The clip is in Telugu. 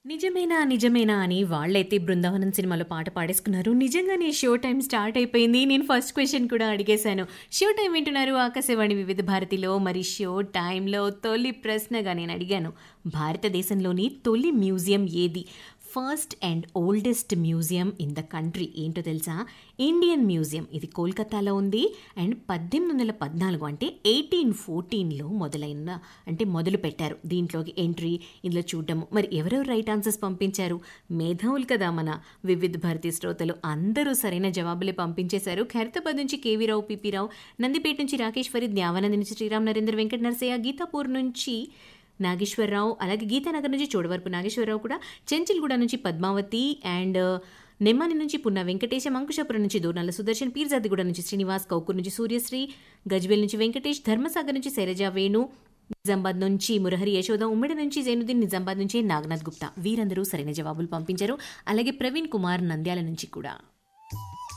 నిజమేనా నిజమేనా అని వాళ్ళైతే బృందావనం సినిమాలో పాట పాడేసుకున్నారు నిజంగానే షో టైం స్టార్ట్ అయిపోయింది నేను ఫస్ట్ క్వశ్చన్ కూడా అడిగేశాను షో టైం వింటున్నారు ఆకాశవాణి వివిధ భారతిలో మరి షో టైంలో తొలి ప్రశ్నగా నేను అడిగాను భారతదేశంలోని తొలి మ్యూజియం ఏది first and oldest museum in the country ఏంటో తెలుసా ఇండియన్ మ్యూజియం ఇది కోల్కతాలో ఉంది అండ్ పద్దెనిమిది వందల పద్నాలుగు అంటే ఎయిటీన్ ఫోర్టీన్లో మొదలైన అంటే మొదలు పెట్టారు దీంట్లోకి ఎంట్రీ ఇందులో చూడడం మరి ఎవరెవరు రైట్ ఆన్సర్స్ పంపించారు మేధావులు కదా మన వివిధ భారతీ శ్రోతలు అందరూ సరైన జవాబులే పంపించేశారు ఖైరతాబాద్ నుంచి కేవీ రావు పిపి రావు నందిపేట నుంచి రాకేష్ ఫరీద్ న్యావానంద్ నుంచి శ్రీరామ్ నరేంద్ర వెంకట నరసయ్య గీతాపూర్ నుంచి నాగేశ్వరరావు అలాగే గీతానగర్ నుంచి చోడవరపు నాగేశ్వరరావు కూడా చెంచిల్గూడ నుంచి పద్మావతి అండ్ నెమ్మాని నుంచి పున్న వెంకటేశం అంకుశాపురం నుంచి దూర్నల్ల సుదర్శన్ పీర్జాదిగూడ నుంచి శ్రీనివాస్ కౌకూర్ నుంచి సూర్యశ్రీ గజ్వేల్ నుంచి వెంకటేష్ ధర్మసాగర్ నుంచి శైలజ వేణు నిజామాబాద్ నుంచి మురహరి యశోద ఉమ్మడి నుంచి జైనుద్దీన్ నిజామాబాద్ నుంచి నాగనాథ్ గుప్తా వీరందరూ సరైన జవాబులు పంపించారు అలాగే ప్రవీణ్ కుమార్ నంద్యాల నుంచి కూడా